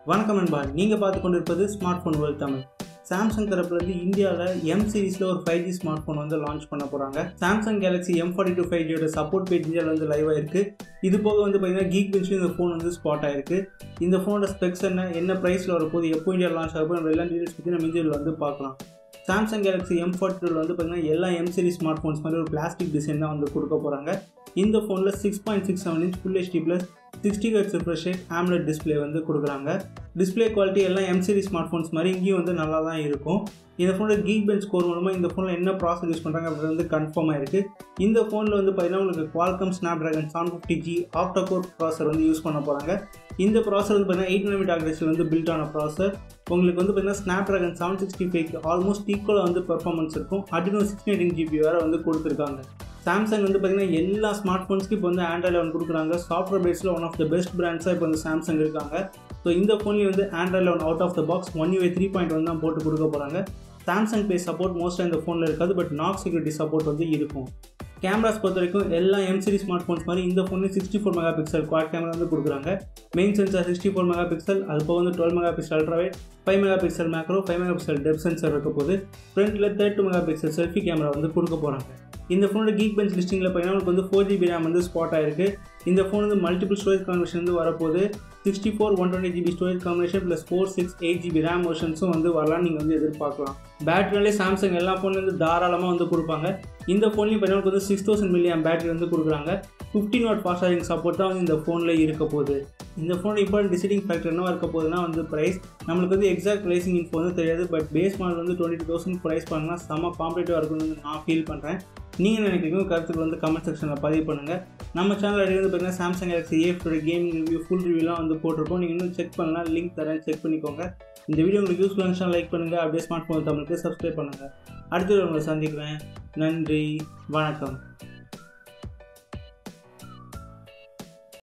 வணக்கம் நண்பா நீங்கள் பார்த்து கொண்டு இருப்பது smart phone world Tamil Samsung தரப்புலேருந்து இந்தியாவில் எம் சீரிஸில் ஒரு ஃபைவ் ஜி ஸ்மார்ட் ஃபோன் வந்து லான்ச் பண்ண போகிறாங்க Samsung Galaxy M forty two five ஜியோட சப்போர்ட் பேஜ் இந்தியாவில் வந்து லைவ் ஆயிருக்கு இது போக வந்து பார்த்தீங்கன்னா கீக் பெஞ்சில் இந்த ஃபோன் வந்து ஸ்பாட் ஆயிருக்கு இந்த ஃபோனோட ஸ்பெக்ஸ் என்ன என்ன ப்ரைஸில் வரப்போது எப்போ இந்தியா லான்ச் ஆகும் நம்ம எல்லா டீடைல்ஸ் பற்றி நம்ம இந்தியாவில் வந்து பார்க்கலாம் சாம்சங் கேலக்ஸி எம் ஃபார்ட்டி டூவில் வந்து பார்த்தீங்கன்னா எல்லா எம் சீரிஸ் ஸ்மார்ட் ஃபோன்ஸ் மாதிரி ஒரு பிளாஸ்டிக் டிசைன் தான் வந்து கொடுக்க போகிறாங்க இந்த ஃபோனில் six point six seven inch full HD plus sixty H refresh rate AMOLED display வந்து கொடுக்குறாங்க டிஸ்பிளே குவாலிட்டி எல்லாம் எம் சீரிஸ் ஸ்மார்ட் ஃபோன்ஸ் மாதிரி இங்கேயும் வந்து நல்லா தான் இருக்கும் இந்த ஃபோனோட கீக் பெஞ்ச் ஸ்கோர் மூலமாக இந்த ஃபோனில் என்ன ப்ராசஸ் யூஸ் பண்ணுறாங்க அப்படின்றது வந்து கன்ஃபார்ம் ஆயிருக்கு இந்த ஃபோனில் வந்து பார்த்தீங்கன்னா உங்களுக்கு Qualcomm Snapdragon seven fifty G ஆஃப்டர் கோர் ப்ராசர் வந்து யூஸ் பண்ண போகிறாங்க இந்த ப்ராசர் வந்து பார்த்தீங்கன்னா எயிட் நமிட் ஆக்ரேஷன் வந்து பில்ட் ஆன ப்ராசர் உங்களுக்கு வந்து பார்த்தீங்கன்னா ஸ்னாப் ட்ராகன் செவன் சிக்ஸ்டி ஃபைவ்க்கு ஆல்மோஸ்ட் ஈக்குவலாக வந்து பெர்ஃபார்மன்ஸ் இருக்கும் அடினோ சிக்ஸ்டி எயிட்டின் ஜிபி வேறு வந்து கொடுத்துருக்காங்க சாம்சங் வந்து பார்த்தீங்கன்னா எல்லா ஸ்மார்ட் ஃபோன்ஸ்க்கு இப்போ வந்து ஆண்ட்ராய்டு லெவன் கொடுக்குறாங்க சாஃப்ட்வேர் பேஸில் ஒன் ஆஃப் த பெஸ்ட் பிராண்ட்ஸாக இப்போ வந்து சாம்சங் இருக்காங்க ஸோ இந்த ஃபோன்லேயும் வந்து Android eleven out of the box one UI three point one தான் போட்டு கொடுக்க போகிறாங்க சாம்சங் பே சப்போர்ட் மோஸ்ட்டாக இந்த ஃபோனில் இருக்காது பட் நாக் செக்யூரிட்டி சப்போர்ட் வந்து இருக்கும் கேமராஸ் பொறுத்த வரைக்கும் எல்லா எம் சீரிஸ் ஸ்மார்ட் ஃபோன்ஸ் மாதிரி இந்த ஃபோன்லேயும் sixty four megapixel quad camera வந்து கொடுக்குறாங்க main sensor sixty four megapixel அது போக வந்து dual megapixel ultrawide five megapixel macro five megapixel depth sensor இருக்க போது ஃப்ரண்ட்டில் thirty two megapixel selfie camera வந்து கொடுக்க போகிறாங்க இந்த ஃபோனோட கீக் பெஞ்ச் லிஸ்டிங்கில் பார்த்தீங்கன்னா உங்களுக்கு வந்து ஃபோர் ஜிபி ரேம் வந்து ஸ்பாட் ஆயிருக்கு இந்த ஃபோன் வந்து மல்டிபிள் ஸ்டோரேஜ் காம்பினேஷன் வந்து வரப்போது sixty four one twenty GB storage combination plus four six eight GB RAM வெர்ஷன்ஸும் வந்து வரலாம் நீங்கள் வந்து எதிர்பார்க்கலாம் பேட்டரினாலே சாம்சங் எல்லா ஃபோன்லேயும் வந்து தாராளமாக வந்து கொடுப்பாங்க இந்த ஃபோன்லையும் பார்த்தீங்கன்னா வந்து சிக்ஸ் தௌசண்ட் மில்லியம் பேட்டரி வந்து கொடுக்குறாங்க fifteen watt fast charging support தான் வந்து இந்த ஃபோனில் இருக்க போகுது இந்த ஃபோனோட இம்பார்ட்டன்ட் டிசைடிங் ஃபேக்டர் என்ன இருக்க போகுதுன்னா வந்து ப்ரைஸ் நம்மளுக்கு வந்து எக்ஸாக்ட் ப்ரைஸிங் இன்ஃபோ வந்து தெரியாது பட் பேஸ் மாடல் வந்து டுவெண்ட்டி டூ தௌசண்ட் ப்ரைஸ் பண்ணால் செம்ம காம்படேட்டிவாக இருக்கும்னு வந்து நான் ஃபீல் பண்ணுறேன் நீங்கள் நினைக்கிறீங்க கருத்துக்கள் வந்து கமெண்ட் செக்ஷனில் பதிவு பண்ணுங்கள் நம்ம சேனல் அடி வந்து பார்த்தீங்கன்னா சாம்சங் கேலக்ஸி ஏஃபோட கேமிங் ரிவ்யூ ஃபுல் ரிவ்யூலாம் வந்து போட்டிருக்கோம் நீங்கள் இன்னும் செக் பண்ணலாம் லிங்க் தரேன் செக் பண்ணிக்கோங்க இந்த வீடியோ உங்களுக்கு யூஸ்ஃபுல் இருந்துச்சுன்னா லைக் பண்ணுங்கள் அப்படியே ஸ்மார்ட் ஃபோன் தமிழுக்கு சப்ஸ்கிரைப் பண்ணுங்கள் அடுத்த உங்களை சந்திக்கிறேன் நன்றி வணக்கம்